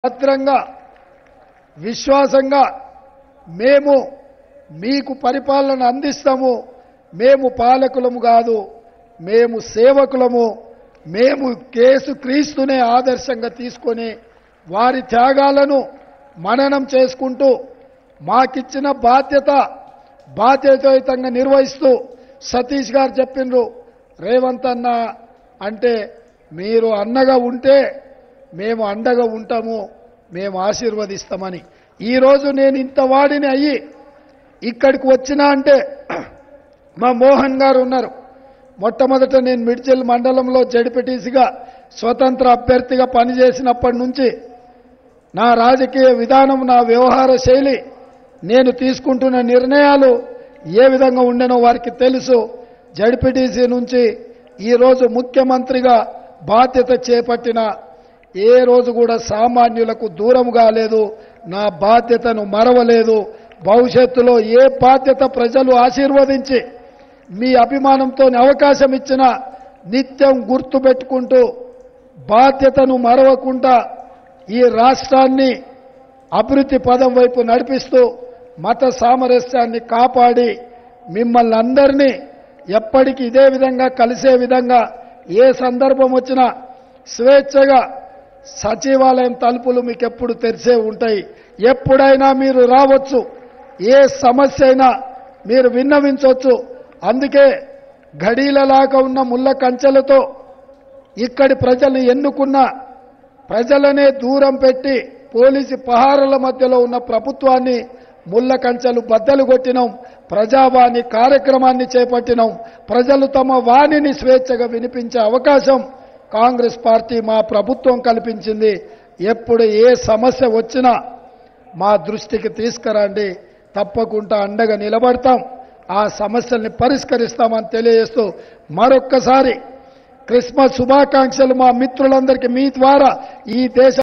భద్రంగా విశ్వాసంగా మేము మీకు పరిపాలన అందిస్తాము మేము పాలకులము కాదు మేము సేవకులము మేము కేసు క్రీస్తునే ఆదర్శంగా తీసుకొని వారి త్యాగాలను మననం చేసుకుంటూ మాకిచ్చిన బాధ్యత బాధ్యతాయుతంగా నిర్వహిస్తూ సతీష్ గారు చెప్పిండ్రు రేవంత్ అన్న అంటే మీరు అన్నగా ఉంటే మేము అండగా ఉంటాము మేము ఆశీర్వదిస్తామని ఈరోజు నేను ఇంత వాడిని అయ్యి ఇక్కడికి వచ్చినా అంటే మా మోహన్ గారు ఉన్నారు మొట్టమొదట నేను మిడ్చల్ మండలంలో జడిపెటీసిగా స్వతంత్ర అభ్యర్థిగా పనిచేసినప్పటి నుంచి నా రాజకీయ విధానం నా వ్యవహార శైలి నేను తీసుకుంటున్న నిర్ణయాలు ఏ విధంగా ఉండనో వారికి తెలుసు జడ్పీటీసీ నుంచి ఈరోజు ముఖ్యమంత్రిగా బాధ్యత చేపట్టిన ఏ రోజు కూడా సామాన్యులకు దూరం కాలేదు నా బాధ్యతను మరవలేదు భవిష్యత్తులో ఏ బాధ్యత ప్రజలు ఆశీర్వదించి మీ అభిమానంతో అవకాశం ఇచ్చిన నిత్యం గుర్తు పెట్టుకుంటూ బాధ్యతను మరవకుండా ఈ రాష్ట్రాన్ని అభివృద్ధి పదం వైపు నడిపిస్తూ మత సామరస్యాన్ని కాపాడి మిమ్మల్ని అందరినీ ఎప్పటికీ ఇదే విధంగా కలిసే విధంగా ఏ సందర్భం వచ్చినా స్వేచ్ఛగా సచివాలయం తలుపులు మీకు ఎప్పుడు తెరిసే ఉంటాయి ఎప్పుడైనా మీరు రావచ్చు ఏ సమస్య అయినా మీరు విన్నవించవచ్చు అందుకే ఘడీలలాగా ఉన్న ముళ్ళ కంచెలతో ఇక్కడి ప్రజల్ని ఎన్నుకున్న ప్రజలనే దూరం పెట్టి పోలీసు పహారుల మధ్యలో ఉన్న ప్రభుత్వాన్ని ముళ్ళ కంచెలు బద్దలు కొట్టినాం ప్రజావాణి కార్యక్రమాన్ని చేపట్టినాం ప్రజలు తమ వాణిని స్వేచ్ఛగా వినిపించే అవకాశం కాంగ్రెస్ పార్టీ మా ప్రభుత్వం కల్పించింది ఎప్పుడు ఏ సమస్య వచ్చినా మా దృష్టికి తీసుకురండి తప్పకుండా అండగా నిలబడతాం ఆ సమస్యల్ని పరిష్కరిస్తామని తెలియజేస్తూ మరొక్కసారి క్రిస్మస్ శుభాకాంక్షలు మా మిత్రులందరికీ మీ ద్వారా ఈ దేశ